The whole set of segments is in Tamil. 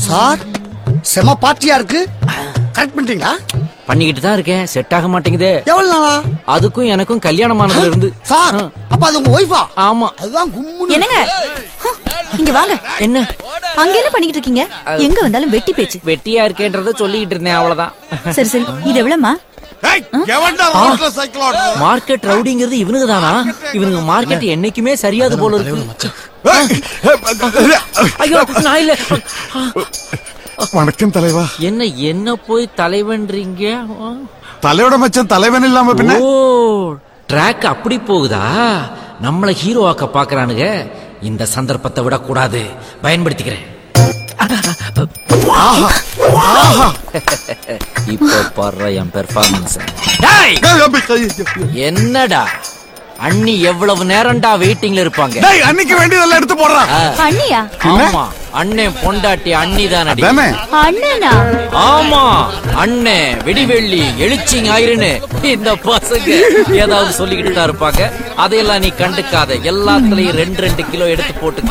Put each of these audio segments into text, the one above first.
சார் செம பார்ட்டியா இருக்கு கரெக்ட் பண்ணிட்டீங்களா பண்ணிக்கிட்டு தான் இருக்கேன் செட் ஆக மாட்டேங்குதே எவ்வளவு நாளா அதுக்கும் எனக்கும் கல்யாணமானதுல இருந்து சார் அப்ப அது உங்க ஒய்ஃபா ஆமா அதுதான் கும்முன்னு என்னங்க ஹ, இங்க வாங்க என்ன அங்க என்ன பண்ணிக்கிட்டு இருக்கீங்க எங்க வந்தாலும் வெட்டி பேச்சு வெட்டியா இருக்கேன்றத சொல்லிக்கிட்டு இருந்தேன் அவ்வளவுதான் சரி சரி இது எவ்வளவுமா ஏய், எவன்டா ரோட்ல சைக்கிள் ஓட்டுறது? மார்க்கெட் ரவுடிங்கிறது இவனுக்கு தானா இவனுக்கு மார்க்கெட் என்னைக்குமே சரியாது போல இருக்கு ஏய், ஐயோ நான் இல்ல வணக்கம் தலைவா என்ன என்ன போய் தலைவன்றீங்க ஆ. தலையோட மச்சான் தலைவன் இல்லாம பின்ன ஓ ட்ராக் அப்படி போகுதா நம்மள ஹீரோ ஆக்க பாக்குறானுங்க இந்த சந்தர்ப்பத்தை விடக்கூடாது பயன்படுத்திக்கிறேன் இப்போ பாடுற என் பெர்ஃபார்மன்ஸ் ஏய், அப்படி கை- என்னடா அண்ணி எவ்வளவு நேரம்டா வெயிட்டிங்ல இருப்பாங்க டேய், அன்னைக்கு வேண்டியதெல்லாம் எடுத்து போடுறான் ஆ, அண்ணியா ஆமா அண்ணன் பொண்டாட்டி அண்ணி தானடி தானே அண்ணனா ஆமா அண்ணே வெடிவெள்ளி எழுச்சி ஞாயிறுன்னு இந்த பசங்க ஏதாவது சொல்லிக்கிட்டு தான் இருப்பாங்க அதையெல்லாம் நீ கண்டுக்காத எல்லாத்துலயும் ரெண்டு ரெண்டு கிலோ எடுத்து போட்டுக்க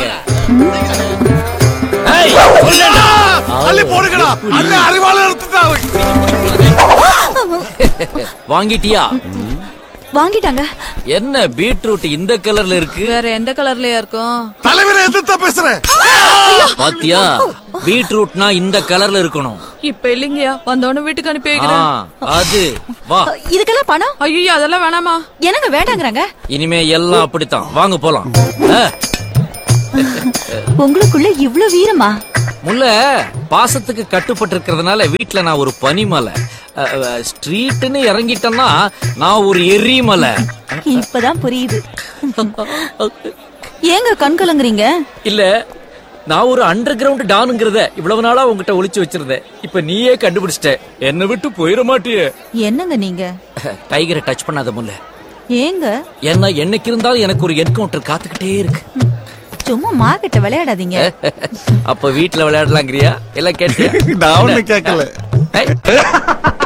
ஏய், சொல்லுடா. அள்ளி போடுங்கடா அண்ணன் அறிவாளர் எடுத்துட்டாரு வாங்கிட்டியா வாங்கிட்டாங்க என்ன பீட்ரூட் இந்த கலர்ல இருக்கு வேற எந்த கலர்லயா இருக்கும் தலைவரை எதிர்த்தா பேசுறேன் பாத்தியா பீட்ரூட்னா இந்த கலர்ல இருக்கணும் இப்ப இல்லைங்கயா வந்தோடனே வீட்டுக்கு அனுப்பி ஆ, வைக்கிறேன் அது வா இதுக்கெல்லாம் பணம் ஐயோ அதெல்லாம் வேணாமா என்னங்க வேண்டாங்கறாங்க இனிமே எல்லாம் அப்படித்தான் வாங்க போலாம் ஆ, உங்களுக்குள்ள இவ்ளோ வீரமா முல்ல பாசத்துக்கு கட்டுப்பட்டு இருக்கிறதுனால வீட்டுல நான் ஒரு பனிமலை அஹ், அஹ், ஸ்ட்ரீட்னு இறங்கிட்டேன்னா நான் ஒரு எரிமலை இப்பதான் புரியுது ஏங்க கண் கலங்குறீங்க இல்ல நான் ஒரு அண்டர் கிரவுண்ட் டானுங்கிறத இவ்வளவு நாளா உங்ககிட்ட ஒளிச்சு வச்சிருந்தேன் இப்ப நீயே கண்டுபிடிச்சிட்ட என்னை விட்டு போயிட மாட்டியே என்னங்க நீங்க டைகரை டச் பண்ணாத முல்ல ஏங்க ஏன்னா என்னைக்கு இருந்தாலும் எனக்கு ஒரு என்கவுண்டர் காத்துக்கிட்டே இருக்கு சும்மா மார்க்கெட்ட விளையாடாதீங்க அப்ப வீட்டுல விளையாடலாங்கிறியா எல்லாம் கேட்டியா நான் ஒண்ணு கேட்கல ஏய்,